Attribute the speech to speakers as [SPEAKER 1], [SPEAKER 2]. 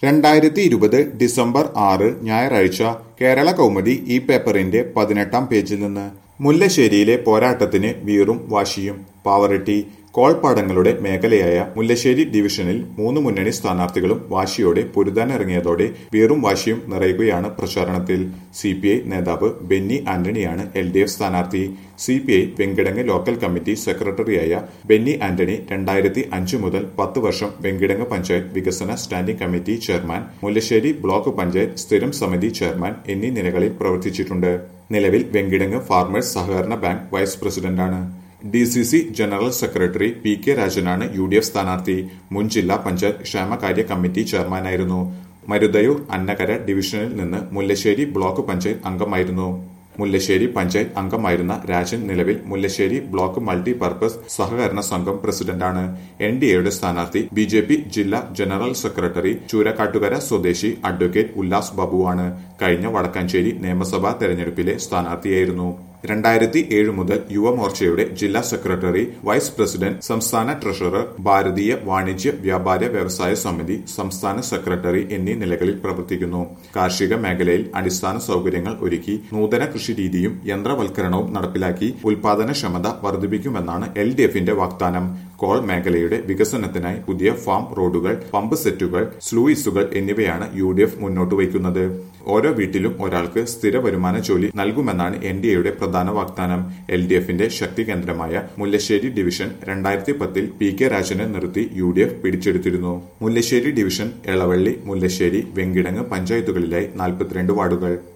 [SPEAKER 1] രണ്ടായിരത്തി ഇരുപത് ഡിസംബർ ആറ് ഞായറാഴ്ച കേരള കൗമുദി ഈ പേപ്പറിന്റെ പതിനെട്ടാം പേജിൽ നിന്ന് മുല്ലശ്ശേരിയിലെ പോരാട്ടത്തിന് വീറും വാശിയും പാവറട്ടി കോൾപ്പാടങ്ങളുടെ മേഖലയായ മുല്ലശ്ശേരി ഡിവിഷനിൽ മൂന്ന് മുന്നണി സ്ഥാനാർത്ഥികളും വാശിയോടെ പൊരുതാനിറങ്ങിയതോടെ വീറും വാശിയും നിറയുകയാണ് പ്രചാരണത്തിൽ സി പി ഐ നേതാവ് ബെന്നി ആന്റണിയാണ് എൽ ഡി എഫ് സ്ഥാനാർത്ഥി C P I Venkitangu local committee സെക്രട്ടറിയായ ബെന്നി ആന്റണി രണ്ടായിരത്തി അഞ്ച് മുതൽ പത്ത് വർഷം വെങ്കിടങ്ങ് പഞ്ചായത്ത് വികസന standing committee chairman Mullassery block panchayat സ്ഥിരം സമിതി ചെയർമാൻ എന്നീ നിലകളിൽ പ്രവർത്തിച്ചിട്ടുണ്ട് നിലവിൽ വെങ്കിടങ്ങ് ഫാർമേഴ്സ് സഹകരണ ബാങ്ക് വൈസ് പ്രസിഡന്റാണ് D C C general secretary P K രാജനാണ് യു ഡി എഫ് സ്ഥാനാർത്ഥി മുൻ ജില്ലാ പഞ്ചായത്ത് ക്ഷേമകാര്യ കമ്മിറ്റി ചെയർമാനായിരുന്നു മരുതയൂർ അന്നകര ഡിവിഷനിൽ നിന്ന് മുല്ലശ്ശേരി ബ്ലോക്ക് പഞ്ചായത്ത് അംഗമായിരുന്നു മുല്ലശ്ശേരി പഞ്ചായത്ത് അംഗമായിരുന്ന രാജൻ നിലവിൽ മുല്ലശ്ശേരി ബ്ലോക്ക് മൾട്ടി പർപ്പസ് സഹകരണ സംഘം പ്രസിഡന്റാണ് എൻ ഡി എയുടെ സ്ഥാനാർത്ഥി ബി ജെ പി ജില്ലാ ജനറൽ സെക്രട്ടറി ചൂരക്കാട്ടുകര സ്വദേശി അഡ്വക്കേറ്റ് ഉല്ലാസ് ബാബുവാണ് കഴിഞ്ഞ വടക്കാഞ്ചേരി നിയമസഭാ തെരഞ്ഞെടുപ്പിലെ സ്ഥാനാർത്ഥിയായിരുന്നു രണ്ടായിരത്തി ഏഴ് മുതൽ യുവമോർച്ചയുടെ ജില്ലാ സെക്രട്ടറി വൈസ് പ്രസിഡന്റ് സംസ്ഥാന ട്രഷറർ ഭാരതീയ വാണിജ്യ വ്യാപാര വ്യവസായ സമിതി സംസ്ഥാന സെക്രട്ടറി എന്നീ നിലകളിൽ പ്രവർത്തിക്കുന്നു കാർഷിക മേഖലയിൽ അടിസ്ഥാന സൗകര്യങ്ങൾ ഒരുക്കി നൂതന കൃഷി രീതിയും യന്ത്രവൽക്കരണവും നടപ്പിലാക്കി ഉൽപാദനക്ഷമത വർദ്ധിപ്പിക്കുമെന്നാണ് എൽ ഡി എഫിന്റെ വാഗ്ദാനം കോൾ മേഖലയുടെ വികസനത്തിനായി പുതിയ ഫാം റോഡുകൾ പമ്പ് സെറ്റുകൾ സ്ലൂയിസുകൾ എന്നിവയാണ് യു ഡി എഫ് മുന്നോട്ട് വയ്ക്കുന്നത് ഓരോ വീട്ടിലും ഒരാൾക്ക് സ്ഥിര വരുമാന ജോലി നൽകുമെന്നാണ് എൻ ഡി എയുടെ പ്രധാന വാഗ്ദാനം എൽ ഡി എഫിന്റെ ശക്തി കേന്ദ്രമായ മുല്ലശ്ശേരി ഡിവിഷൻ രണ്ടായിരത്തി പത്തിൽ പി കെ രാജനെ നിർത്തി യു ഡി എഫ് പിടിച്ചെടുത്തിരുന്നു മുല്ലശ്ശേരി ഡിവിഷൻ എളവള്ളി മുല്ലശ്ശേരി വെങ്കിടങ്ങ് പഞ്ചായത്തുകളിലായി നാൽപ്പത്തിരണ്ട് വാർഡുകൾ